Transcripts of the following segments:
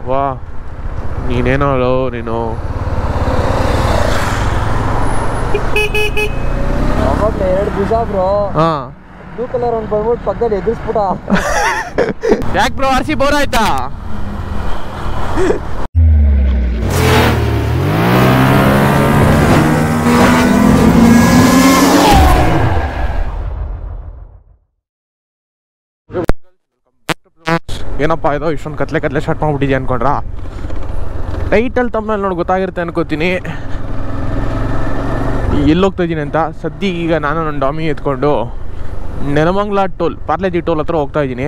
ವಾ ನೀನೇನೋ ಅಲ್ಲೋ ನೀನು ಅವಾಗಲೇ ಎರಡು ದಿವಸ ಬ್ರೋ ಹಾಂ ಬ್ಲೂ ಕಲರ್ ಒಂದು ಬಂದ್ಬಿಟ್ಟು ಪಕ್ಕದಲ್ಲಿ ಎದುರಿಸ್ಬಿಟ್ಟ ಯಾಕೆ ಬ್ರೋ ಆರ್ ಸಿ ಬೋರ್ ಆಯ್ತಾ ಏನಪ್ಪ ಇದು ಇಷ್ಟೊಂದು ಕತ್ಲೆ ಕತ್ಲೆ ಶರ್ಟ್ ಮಾಡ್ಬಿಟ್ಟಿದ್ಯಾ ಅನ್ಕೊಂಡ್ರ ಟೈಟಲ್ ತಮ್ಮಲ್ಲಿ ನೋಡಿ ಗೊತ್ತಾಗಿರುತ್ತೆ ಅನ್ಕೋತೀನಿ ಎಲ್ಲಿ ಹೋಗ್ತಾ ಇದ್ದೀನಿ ಅಂತ ಸದ್ಯ ಈಗ ನಾನು ನನ್ನ ಡಾಮಿ ಎತ್ಕೊಂಡು ನೆಲಮಂಗ್ಲ ಟೋಲ್ ಪಾರ್ಲೇಜಿ ಟೋಲ್ ಹತ್ರ ಹೋಗ್ತಾ ಇದ್ದೀನಿ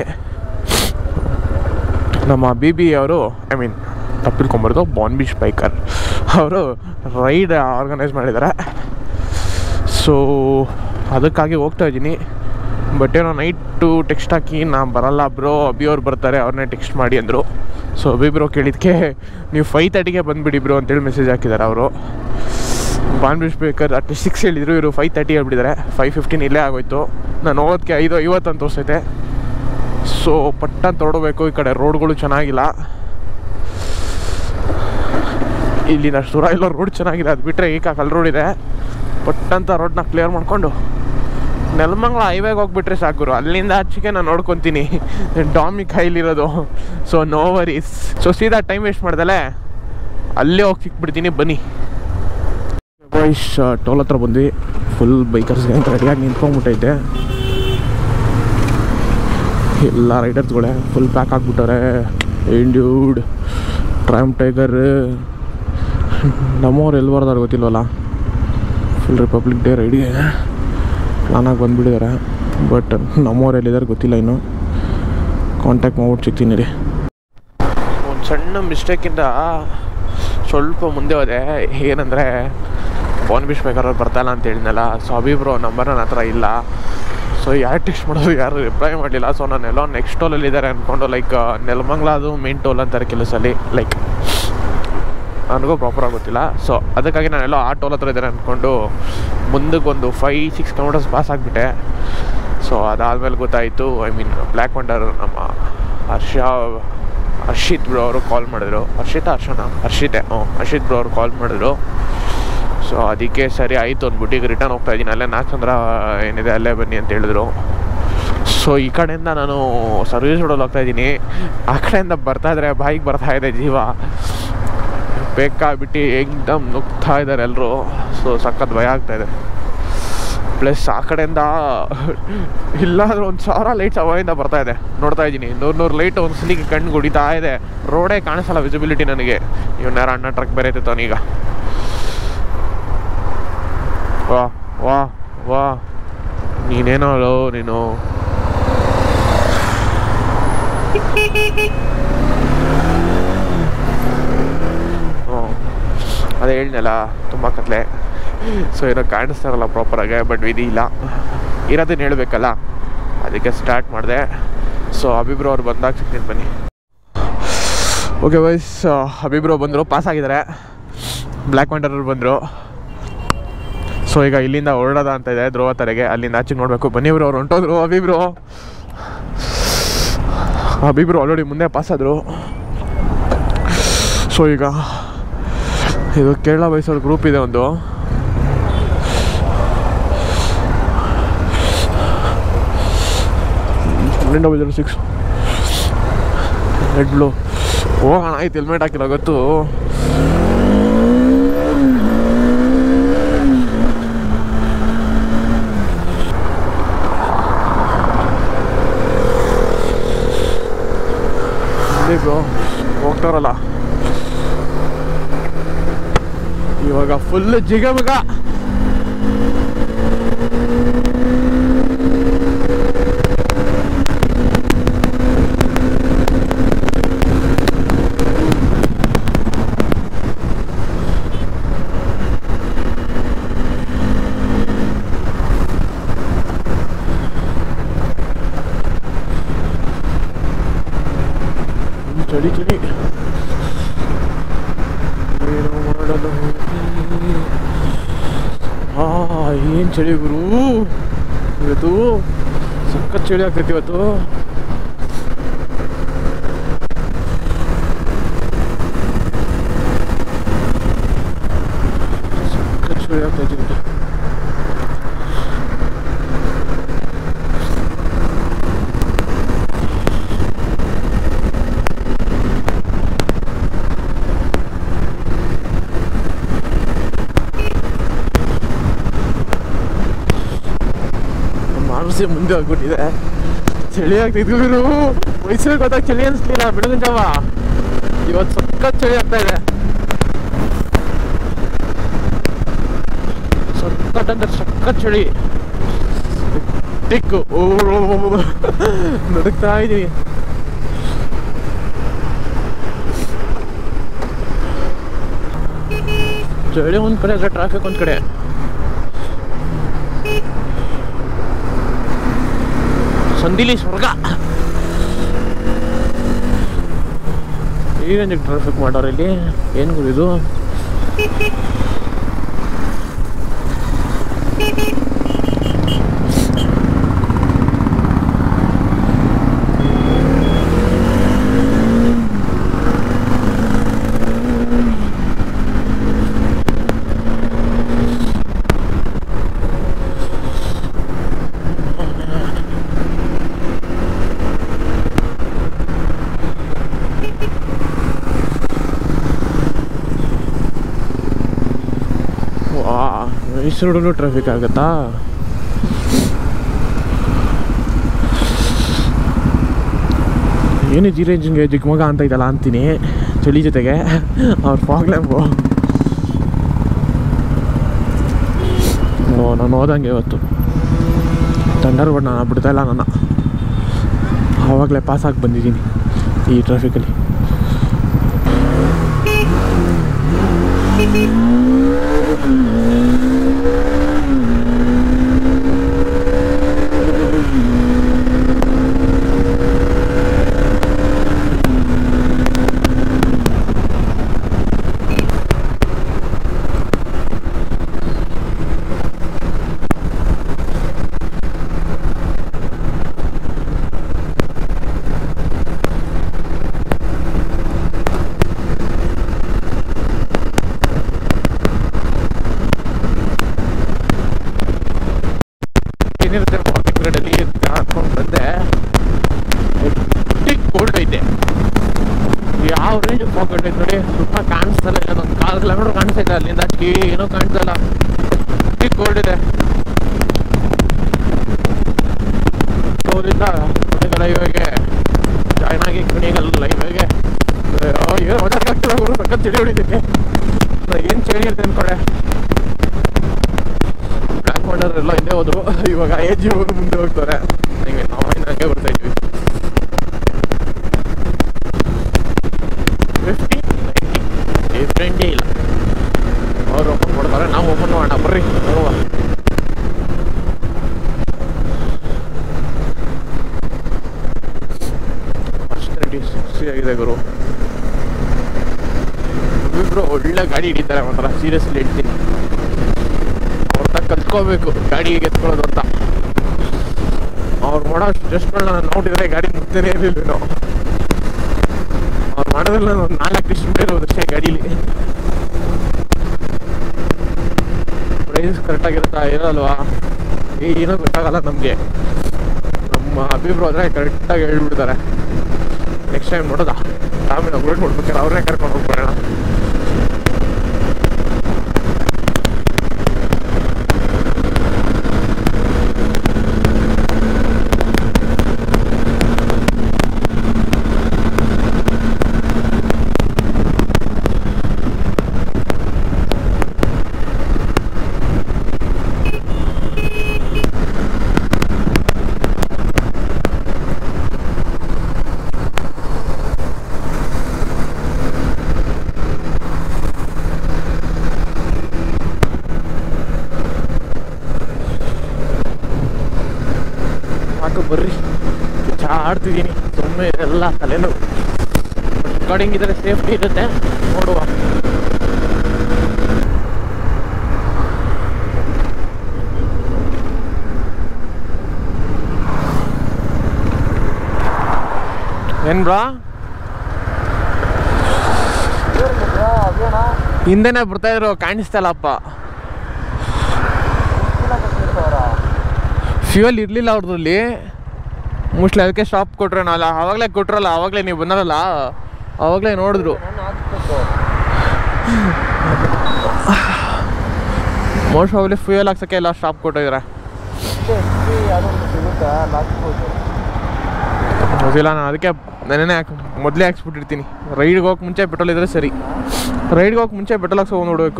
ನಮ್ಮ ಬಿ ಬಿ ಅವರು ಐ ಮೀನ್ ತಪ್ಪಿಲ್ಕೊಂಬಾರ್ದು ಬಾನ್ ಬೀಚ್ ಬೈಕರ್ ಅವರು ರೈಡ್ ಆರ್ಗನೈಸ್ ಮಾಡಿದ್ದಾರೆ ಸೊ ಅದಕ್ಕಾಗಿ ಹೋಗ್ತಾ ಇದ್ದೀನಿ ಬಟ್ ಏನೋ ನೈಟು ಟೆಕ್ಸ್ಟ್ ಹಾಕಿ ನಾನು ಬರಲ್ಲ ಬ್ರೋ ಅಭಿ ಅವ್ರು ಬರ್ತಾರೆ ಅವ್ರನ್ನೇ ಟೆಕ್ಸ್ಟ್ ಮಾಡಿ ಅಂದರು ಸೊ ಅಭಿ ಬ್ರೋ ಕೇಳಿದ್ದಕ್ಕೆ ನೀವು ಫೈವ್ ತರ್ಟಿಗೆ ಬಂದುಬಿಡಿ ಬ್ರೋ ಅಂತೇಳಿ ಮೆಸೇಜ್ ಹಾಕಿದ್ದಾರೆ ಅವರು bon beach biker at least six ಹೇಳಿದ್ರು ಇವರು ಫೈವ್ ತರ್ಟಿ ಹೇಳ್ಬಿಟ್ಟಿದ್ದಾರೆ ಫೈವ್ ಫಿಫ್ಟೀನ್ ಇಲ್ಲೇ ಆಗೋಯ್ತು ನಾನು ಹೋಗೋದಕ್ಕೆ ಐದು ಐವತ್ತು ಅಂತ ತೋರಿಸೈತೆ ಸೊ ಪಟ್ಟ ತೊಡಬೇಕು ಈ ಕಡೆ ರೋಡ್ಗಳು ಚೆನ್ನಾಗಿಲ್ಲ ಇಲ್ಲಿ ಸುರ ಇಲ್ಲ ರೋಡ್ ಚೆನ್ನಾಗಿದೆ ಅದು ಬಿಟ್ಟರೆ ಈಗ ಕಲ್ ರೋಡ್ ಇದೆ ಪಟ್ಟಂತ ರೋಡ್ನ ಕ್ಲಿಯರ್ ಮಾಡಿಕೊಂಡು ನೆಲಮಂಗ್ಲ ಹೈವೇಗೆ ಹೋಗ್ಬಿಟ್ರೆ ಸಾಕು ಅಲ್ಲಿಂದ ಆಚೆಗೆ ನಾನು ನೋಡ್ಕೊತೀನಿ ಡಾಮಿ ಕೈಲಿರೋದು ಸೊ ನೋ ವರೀಸ್ ಸೊ ಸೀದಾ ಟೈಮ್ ವೇಸ್ಟ್ ಮಾಡ್ದಲೆ ಅಲ್ಲೇ ಹೋಗಿ ಸಿಕ್ಬಿಡ್ತೀನಿ ಬನ್ನಿ ಬಾಯ್ಸ್ ಟೋಲ್ ಹತ್ರ ಬಂದ್ವಿ ಫುಲ್ ಬೈಕರ್ಸ್ಗೆ ಅಂತ ರೆಡಿಯಾಗಿ ನಿಂತ್ಕೊಂಡ್ಬಿಟ್ಟೈತೆ ಎಲ್ಲ ರೈಡರ್ಸ್ಗಳೇ ಫುಲ್ ಪ್ಯಾಕ್ ಆಗಿಬಿಟ್ಟವ್ರೆ ಇಂಡ್ಯೂಡ್ ಟ್ರಾಮ್ ಟೈಗರ್ ನಮ್ಮವ್ರು ಎಲ್ಲಿ ಬರ್ದಾರ ಗೊತ್ತಿಲ್ವಲ್ಲ ಫುಲ್ ರಿಪಬ್ಲಿಕ್ ಡೇ ರೈಡಿಗೆ ಪ್ಲಾನಾಗಿ ಬಂದುಬಿಟ್ಟಿದ್ದಾರೆ ಬಟ್ ನಮ್ಮವ್ರು ಎಲ್ಲಿದ್ದಾರೆ ಗೊತ್ತಿಲ್ಲ ಇನ್ನು ಕಾಂಟ್ಯಾಕ್ಟ್ ಮಾಡ್ಬಿಟ್ಟು ಸಿಗ್ತೀನಿ ರೀ ಒಂದು ಸಣ್ಣ ಮಿಸ್ಟೇಕಿಂದ ಸ್ವಲ್ಪ ಮುಂದೆ ಹೋದೆ ಏನಂದರೆ ಫೋನ್ ಬಿಸ್ ಬೇಕಾದ್ರೆ ಬರ್ತಾಯಿಲ್ಲ ಅಂತ ಹೇಳಿದ್ನಲ್ಲ ಸೊ ಅಭಿಬ್ರೋ ನಂಬರ್ ನನ್ನ ಹತ್ರ ಇಲ್ಲ ಸೊ ಯಾರು ಟೆಕ್ಸ್ಟ್ ಮಾಡೋದು ಯಾರು ರಿಪ್ಲೈ ಮಾಡಲಿಲ್ಲ ಸೊ ನಾನು ಎಲ್ಲೋ ನೆಕ್ಸ್ಟ್ ಟೋಲಲ್ಲಿ ಇದ್ದಾರೆ ಅಂದ್ಕೊಂಡು ಲೈಕ್ ನೆಲಮಂಗ್ಲ ಅದು ಮೇನ್ ಟೋಲ್ ಅಂತಾರೆ ಕೆಲಸಲ್ಲಿ ಲೈಕ್ ನನಗೂ ಪ್ರಾಪರ್ ಗೊತ್ತಿಲ್ಲ ಸೊ ಅದಕ್ಕಾಗಿ ನಾನೆಲ್ಲೋ ಆ ಟೋಲ್ ಹತ್ರ ಇದ್ದಾರೆ ಅಂದ್ಕೊಂಡು ಮುಂದಕ್ಕೆ ಒಂದು ಫೈ ಸಿಕ್ಸ್ ಕಿಲೋಮೀಟರ್ಸ್ ಪಾಸ್ ಆಗಿಬಿಟ್ಟೆ ಸೊ ಅದಾದಮೇಲೆ ಗೊತ್ತಾಯಿತು ಐ ಮೀನ್ ಬ್ಲ್ಯಾಕ್ ವಂಡರ್ ನಮ್ಮ ಹರ್ಷ ಹರ್ಷಿತ್ ಬ್ರೋ ಅವರು ಕಾಲ್ ಮಾಡಿದ್ರು ಹರ್ಷಿತ ಹರ್ಷನ ಹರ್ಷಿತೆ ಹ್ಞೂ ಹರ್ಷಿತ್ ಬ್ರೋ ಅವರು ಕಾಲ್ ಮಾಡಿದ್ರು ಸೊ ಅದಕ್ಕೆ ಸರಿ ಆಯಿತು ಅಂದ್ಬಿಟ್ಟು ಈಗ ರಿಟರ್ನ್ ಹೋಗ್ತಾ ಇದ್ದೀನಿ ಅಲ್ಲೇ ನಾಚಂದ್ರ ಏನಿದೆ ಅಲ್ಲೇ ಬನ್ನಿ ಅಂತ ಹೇಳಿದ್ರು ಸೊ ಈ ಕಡೆಯಿಂದ ನಾನು ಸರ್ವಿಸ್ ರೋಡಲ್ಲಿ ಹೋಗ್ತಾ ಇದ್ದೀನಿ ಆ ಕಡೆಯಿಂದ ಬರ್ತಾ ಇದ್ರೆ ಬಾಯಿಗೆ ಬರ್ತಾ ಇದೆ ಜೀವ ಬೇಕಾಗ್ಬಿಟ್ಟು ಏಕ್ದಮ್ ನುಗ್ತಾ ಇದ್ದಾರೆ ಎಲ್ಲರೂ ಸೊ ಸಖತ್ ಭಯ ಆಗ್ತಾ ಇದೆ ಪ್ಲಸ್ ಆ ಕಡೆಯಿಂದ ಇಲ್ಲಾಂದ್ರೆ ಒಂದು ಸಾವಿರ ಲೈಟ್ಸ್ ಅವಾಗಿಂದ ಬರ್ತಾ ಇದೆ ನೋಡ್ತಾ ಇದ್ದೀನಿ ನೂರು ನೂರು ಲೈಟ್ ಒಂದು ಸಲಿಗೆ ಕಣ್ಣು ಗುಡಿತಾ ಇದೆ ರೋಡೇ ಕಾಣಿಸಲ್ಲ ವಿಸಿಬಿಲಿಟಿ ನನಗೆ ಇವನ್ ಯಾರ ಅಣ್ಣ ಟ್ರಕ್ ಬೇರೆ ಐತೆ ಅವನೀಗ ವಾ ವಾ ವಾ ನೀನೇನೋ ಅಲ್ಲೋ ನೀನು ಹ್ಞೂ ಅದೇ ಹೇಳಿದ್ನಲ್ಲ ತುಂಬ ಕತ್ಲೆ ಸೊ ಏನೋ ಕಾಣಿಸ್ತಾರಲ್ಲ ಪ್ರಾಪರಾಗೆ ಬಟ್ ವಿಧಿ ಇಲ್ಲ ಇರೋದನ್ನ ಹೇಳಬೇಕಲ್ಲ ಅದಕ್ಕೆ ಸ್ಟಾರ್ಟ್ ಮಾಡಿದೆ ಸೊ ಅಭಿಬ್ರೋ ಅವ್ರು ಬಂದಾಗ ಸಿಗ್ತೀನಿ ಬನ್ನಿ ಓಕೆ ವೈಸ್ ಅಭಿಬ್ರೋ ಬಂದರು ಪಾಸ್ ಆಗಿದ್ದಾರೆ ಬ್ಲ್ಯಾಕ್ ವಂಡರ್ ಬಂದರು ಸೊ ಈಗ ಇಲ್ಲಿಂದ ಹೊರಡೋದ ಅಂತ ಇದೆ ಧ್ರುವ ತರೆಗೆ ಅಲ್ಲಿಂದ ಆಚೆಗೆ ನೋಡಬೇಕು ಬನ್ನಿ ಬ್ರೋ ಅವ್ರು ಹೊಂಟೋದ್ರು ಅಭಿಬ್ರೋ ಅಭಿಬ್ರು ಆಲ್ರೆಡಿ ಮುಂದೆ ಪಾಸ್ ಆದರು ಸೊ ಈಗ ಇದು ಕೇರಳ ಮೈಸೂರು ಗ್ರೂಪ್ ಇದೆ ಒಂದು ಹನ್ನೆರಡು double zero six red blue ಹೋಗೋಣ ಆಯ್ತು ಹೆಲ್ಮೆಟ್ ಹಾಕಿಲ್ಲ ಗೊತ್ತು ಬ್ರೋ ಹೋಗ್ತಾರಲ್ಲ ಇವಾಗ ಫುಲ್ ಜಿಗಮಗ ಚಳಿ ಚಳಿ ಏನು ಮಾಡಲು ಹಾ ಏನು ಚಳಿ ಗುರು ಇವತ್ತು ಸಖತ್ ಚಳಿ ಆಗ್ತೈತಿ ಇವತ್ತು ಸಮಸ್ಯೆ ಮುಂದೆ ಹೋಗ್ಬಿಟ್ಟಿದೆ ಚಳಿ ಆಗ್ತಿದ್ವಿ ಗುರು ಮೈಸೂರಿಗೆ ಹೋದಾಗ ಚಳಿ ಅನಿಸ್ಲಿಲ್ಲ ಬೆಳಗಿನ ಜಾವ ಇವತ್ತು ಸಖತ್ ಚಳಿ ಆಗ್ತಾ ಇದೆ ಸಖತ್ ಅಂದ್ರೆ ಸಖತ್ ಚಳಿ ಟಿಕ್ಕು ಓ ನಡುಕ್ತಾ ಇದೀನಿ ಚಳಿ ಒಂದ್ ಕಡೆ ಅಂದ್ರೆ ಟ್ರಾಫಿಕ್ ಒಂದ್ ಕಡೆ ಸಂದಿಲಿ ಸ್ವರ್ಗ ಈ ರೇಂಜಿಗೆ ಟ್ರಾಫಿಕ್ ಮಾಡೋರು ಇಲ್ಲಿ ಏನು ಗುರು ಇದು ವಾ ಮೈಸೂರಲ್ಲೂ ಟ್ರಾಫಿಕ್ ಆಗುತ್ತಾ ಏನು ಜೀರೋ ಇಂಜಿನ್ಗೆ ಚಿಕ್ಕ ಮಗ ಅಂತ ಇದಲ್ಲ ಅಂತೀನಿ ಚಳಿ ಜೊತೆಗೆ ಅವ್ರ ಫಾಗ್ಲ್ಯಾಂಬು ಓ ನಾನು ಹೋದಂಗೆ ಇವತ್ತು ಥಂಡರ್ ಬಟ್ ನಾನು ಬಿಡ್ತಾ ಇಲ್ಲ ನನ್ನ ಆವಾಗಲೇ ಪಾಸ್ ಆಗಿ ಬಂದಿದ್ದೀನಿ ಈ ಟ್ರಾಫಿಕಲ್ಲಿ ಏನಿರುತ್ತೆ ಮಾರ್ನಿಂಗ್ ಗ್ರೇಡಲ್ಲಿ ಹಾಕೊಂಡು ಬಂದೆ ಕೋಲ್ಡ್ ಐತೆ ಯಾವ ರೇಂಜ್ ಪಾಕೆಟ್ ಐತೆ ನೋಡಿ ಸ್ವಲ್ಪ ಕಾಣಿಸ್ತಲ್ಲ ಏನೊಂದು ಕಾಲು ಕಿಲೋಮೀಟರ್ ಕಾಣಿಸ್ತೈತೆ ಅಲ್ಲಿಂದ ಅಷ್ಟು ಏನೋ ಕಾಣಿಸಲ್ಲ ಕೋಲ್ಡ್ ಇದೆ ಅಲ್ಲಿಂದ ಕುಣಿಗಲ್ ಹೈವೇಗೆ ಜಾಯ್ನ್ ಆಗಿ ಕುಣಿಗಲ್ ಹೈವೇಗೆ ಏನು ಮಾತಾಡಕ್ಕಾಗ್ತಿಲ್ಲ ಗುರು ಸಖತ್ ಚಳಿ ಹೊಡಿತೈತೆ ಏನು ಚಳಿ ಇರುತ್ತೆ ಅನ್ಕೊಂಡೆ ಬ್ಲ್ಯಾಕ್ ವಾಟರ್ ಎಲ್ಲ ಹಿಂದೆ ಹೋದ್ರು ಇವಾಗ ಎ ಜಿ ಅವರು ಮುಂದೆ ಹೋಗ್ತಾರೆ ಹಿಂಗೆ ನಾವು ಇನ್ನು ಹಂಗೆ ಬರ್ತಾ ಇದ್ವಿ ಫಿಫ್ಟಿ ನೈಂಟಿ ಡಿಫ್ರೆಂಟೇ ಇಲ್ಲ ಅವ್ರು ಓಪನ್ ಮಾಡ್ತಾರೆ ನಾವು ಓಪನ್ ಮಾಡೋಣ ಬರ್ರಿ ನೋಡುವ ಪರ್ಸನಾಲಿಟಿ ಸೆಕ್ಸಿ ಆಗಿದೆ ಗುರು ಇಬ್ರು ಒಳ್ಳೆ ಗಾಡಿ ಹಿಡಿತಾರೆ ಮಾತ್ರ ಸೀರಿಯಸ್ಲಿ ಹೇಳ್ತೀನಿ ಅವ್ರ ಕಲ್ತ್ಕೋಬೇಕು ಗಾಡಿ ಹೇಗೆ ಎತ್ಕೊಳ್ಳೋದು ಅಂತ ಅವ್ರು ಮಾಡೋ ಸ್ಟ್ರೆಸ್ಗಳನ್ನ ನಾನು ನೋಡಿದ್ರೆ ಗಾಡಿ ಮುಗ್ತಾನೆ ಇರಲಿಲ್ಲ ನಾವು ಅವ್ರು ಮಾಡೋದ್ರಲ್ಲಿ ಒಂದು ನಾಲ್ಕು ಡಿಸ್ಟ್ರಿಬ್ಯೂಟ್ ಇರೋದು ಅಷ್ಟೇ ಗಾಡೀಲಿ ಪ್ರೈಸ್ ಕರೆಕ್ಟಾಗಿರುತ್ತಾ ಇರಲ್ವಾ ಏನೋ ಗೊತ್ತಾಗಲ್ಲ ನಮಗೆ ನಮ್ಮ ಅಭಿಬ್ರು ಆದರೆ ಕರೆಕ್ಟಾಗಿ ಹೇಳ್ಬಿಡ್ತಾರೆ ನೆಕ್ಸ್ಟ್ ಟೈಮ್ ನೋಡೋದಾ ಆಮೇಲೆ ಅಪ್ಲೋಡ್ ಮಾಡ್ಬೇಕಾದ್ರೆ ಅವ್ರನ್ನೇ ಕರ್ಕೊಂಡು ಹೋಗ್ಬಿಡೋಣ ಸಾಕು ಬರ್ರಿ ಚಾ ಆಡ್ತಿದ್ದೀನಿ ಸುಮ್ಮನೆ ಎಲ್ಲ ತಲೆನೋವು ರೆಕಾರ್ಡಿಂಗ್ ಇದ್ರೆ ಸೇಫ್ಟಿ ಇರುತ್ತೆ ನೋಡುವ ಏನ್ ಬ್ರಾ ಅದೇನಾ ಹಿಂದೆನೆ ಬರ್ತಾ ಇದ್ರು ಕಾಣಿಸ್ತಲ್ಲಪ್ಪ ಸಾವಿರ ಫ್ಯೂಯಲ್ ಇರಲಿಲ್ಲ ಅವ್ರದ್ರಲ್ಲಿ ಮೋಸ್ಟ್ಲಿ ಅದಕ್ಕೆ ಸ್ಟಾಪ್ ಕೊಟ್ರೇನೋ ಅಲ್ಲ ಆವಾಗಲೇ ಕೊಟ್ರಲ್ಲ ಆವಾಗಲೇ ನೀವು ಬಂದರಲ್ಲ ಆವಾಗಲೇ ನೋಡಿದ್ರು ನಾನು ಹಾಕ್ಬೇಕು ಮೋಸ್ಟ್ ಪ್ರಾಬ್ಲಿ ಫ್ಯೂಯಲ್ ಹಾಕ್ಸೋಕ್ಕೆ ಎಲ್ಲ ಸ್ಟಾಪ್ ಕೊಟ್ಟಿದ್ದಾರೆ ಮತ್ತೆ ಎಚ್ ಯಾವುದೊಂದು ಸಿಗುತ್ತಾ ಲಾಕ್ಸ್ಬೋದು ಗೊತ್ತಿಲ್ಲ ನಾನು ಅದಕ್ಕೆ ನೆನೆ ಹಾಕಿ ಮೊದಲೇ ಹಾಕ್ಸ್ಬಿಟ್ಟಿರ್ತೀನಿ ರೈಡ್ಗೆ ಹೋಗಕ್ಕೆ ಮುಂಚೆ ಪೆಟ್ರೋಲ್ ಇದ್ರೆ ಸರಿ ರೈಡ್ಗೆ ಹೋಗಕ್ಕೆ ಮುಂಚೆ ಪೆಟ್ರೋಲ್ ಹಾಕ್ಸೋ ನೋಡಬೇಕು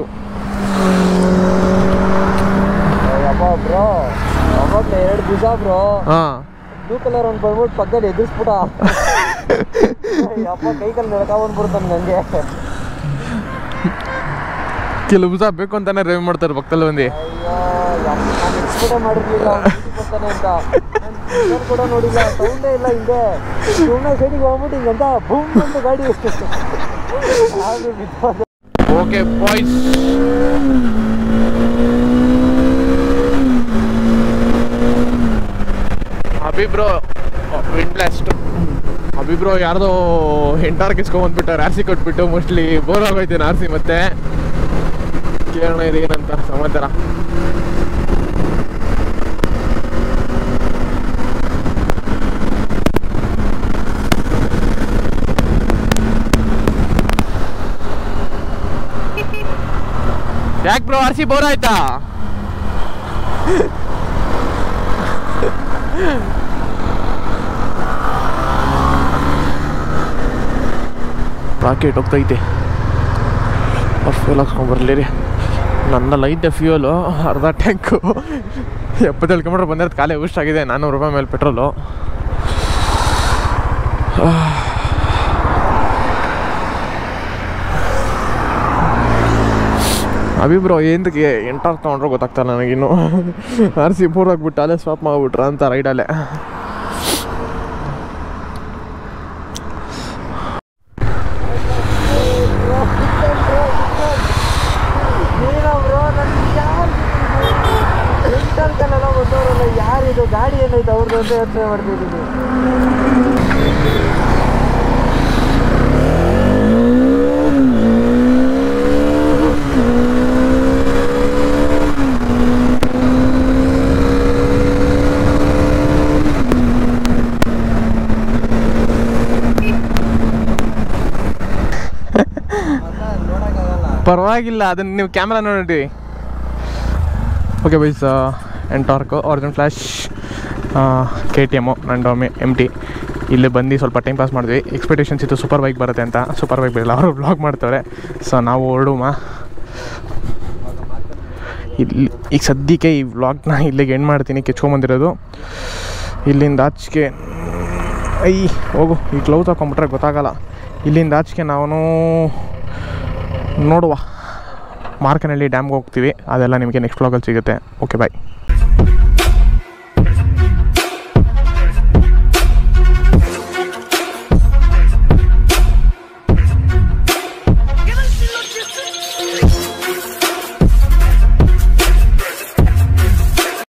ಅಪ್ಪ ಬ್ರೋ ಅವಾಗಲೇ ಎರಡು ದಿವಸ ಬ್ರೋ ಹಾಂ ಬ್ಲೂ ಕಲರ್ ಒಂದು ಬಂದ್ಬಿಟ್ಟು ಪಕ್ಕದಲ್ಲಿ ಎದುರಿಸ್ಬಿಟ್ಟ ಅಪ್ಪ ಕೈ ಕಾಲು ನಡ್ಕೊಂಡ್ಬಿಡ್ತಾನೆ ನನಗೆ ಕೆಲವು ದಿವಸ ಬೇಕು ಅಂತಾನೆ ರೇವ್ ಮಾಡ್ತಾರೆ ಪಕ್ಕದಲ್ಲಿ ಬಂದು ಅಯ್ಯೋ ನಾನು ಎಕ್ಸ್ಪೆಕ್ಟೇ ಮಾಡಿರ್ಲಿಲ್ಲ ಅವ್ನು ಬರ್ತಾನೆ ಅಂತ ನಾನು ಕೂಡ ನೋಡಿಲ್ಲ ಸೌಂಡೇ ಇಲ್ಲ ಹಿಂದೆ ಸುಮ್ಮನೆ ಸೈಡಿಗೆ ಹೋಗ್ಬಿಟ್ಟು ಹಿಂಗಂತ ಬೂಮ್ ಅಂತ ಗಾಡಿ ಅದು ಬಿದ್ದೋದೆ. Okay boys Abhi bro wind blast Abhi bro ಯಾರ್ದೋ ಎಂಟಾರ್ ಕಿಸ್ಕೊಂಬಂದ್ಬಿಟ್ಟಾರೆ ಆರ್ ಸಿ ಕೊಟ್ಬಿಟ್ಟು ಮೋಸ್ಟ್ಲಿ ಬೋರ್ ಆಗೋಯ್ತು ಆರ್ ಸಿ ಮತ್ತೆ ಕೇಳೋಣ ಇದು ಏನಂತ ಸಮಾಚಾರ ಯಾಕೆ ಬ್ರೋ ಆರ್ ಸಿ ಬೋರ್ ಆಯ್ತಾ ರಾಕೆಟ್ ಹೋಗ್ತೈತೆ ಫ್ಯೂಲ್ ಹಾಕ್ಸ್ಕೊಂಬರ್ಲಿ ರೀ ನನ್ನಲ್ಲಿ ಐತೆ ಫ್ಯೂಲು ಅರ್ಧ ಟ್ಯಾಂಕು ಎಪ್ಪತ್ತೇಳು ಕಿಲೋಮೀಟ್ರ್ ಬಂದಿರೋದು ಖಾಲಿ ವೇಸ್ಟ್ ಆಗಿದೆ ನಾನ್ನೂರು ರೂಪಾಯಿ ಮೇಲೆ ಪೆಟ್ರೋಲು ಅಭಿಬ್ರೋ ಏನಕ್ಕೆ ಎಂಟಾರ್ ತೊಗೊಂಡ್ರೆ ಗೊತ್ತಾಗ್ತಾಯಿಲ್ಲ ನನಗಿನ್ನು ಆರ್ ಸಿ ಬೋರ್ ಹಾಕ್ಬಿಟ್ಟು ಅಲ್ಲೇ ಸ್ವಾಪ್ ಮಾಡಿಬಿಟ್ರ ಅಂತ ರೈಡಲ್ಲೇ ನೀನು ಬ್ರೋ ನನ್ಗೆ ಯಾರು ಎಂಟಲ್ಕಲ್ಲೆಲ್ಲ ಬಂದವರಲ್ಲ ಯಾರಿದು ಗಾಡಿ ಏನೈತೆ ಅವ್ರದ್ದು ಅಂತ ಯೋಚನೆ ಮಾಡ್ತಿದ್ದೀನಿ ನೋಡೋಕ್ಕಾಗಲ್ಲ ಪರವಾಗಿಲ್ಲ ಅದನ್ನು ನೀವು ಕ್ಯಾಮ್ರಾ ನೋಡಿ ಓಕೆ ಬೈಸ್ ಎಂಟಾರ್ಕು ಆರ್ಜನ್ ಫ್ಲ್ಯಾಶ್ ಕೆ ಟಿ ಎಮ್ಮು ನನ್ನ ಡೊಮೆ ಎಮ್ ಟಿ ಇಲ್ಲಿ ಬಂದು ಸ್ವಲ್ಪ ಟೈಮ್ ಪಾಸ್ ಮಾಡಿದ್ವಿ ಎಕ್ಸ್ಪೆಕ್ಟೇಷನ್ಸ್ ಇತ್ತು ಸೂಪರ್ ಬೈಕ್ ಬರುತ್ತೆ ಅಂತ ಸೂಪರ್ ಬೈಕ್ ಬರಲ್ಲ ಅವರು ಬ್ಲಾಗ್ ಮಾಡ್ತವ್ರೆ ಸೊ ನಾವು ಹೊರಡುಮ ಇಲ್ಲಿ ಈಗ ಸದ್ಯಕ್ಕೆ ಈ ವ್ಲಾಗ್ನ ಇಲ್ಲಿಗೆ ಎಂಡ್ ಮಾಡ್ತೀನಿ ಕೆಚ್ಕೊಂಬಂದಿರೋದು ಇಲ್ಲಿಂದ ಆಚೆಗೆ ಐ ಹೋಗು ಈ ಗ್ಲೌಸ್ ಹಾಕೊಂಬಿಟ್ರೆ ಗೊತ್ತಾಗಲ್ಲ ಇಲ್ಲಿಂದ ಆಚೆಗೆ ನಾವು ನೋಡುವ ಮಾರ್ಕನಹಳ್ಳಿ ಡ್ಯಾಮ್ಗೆ ಹೋಗ್ತೀವಿ ಅದೆಲ್ಲ ನಿಮಗೆ ನೆಕ್ಸ್ಟ್ ವ್ಲಾಗಲ್ಲಿ ಸಿಗುತ್ತೆ ಓಕೆ ಬಾಯ್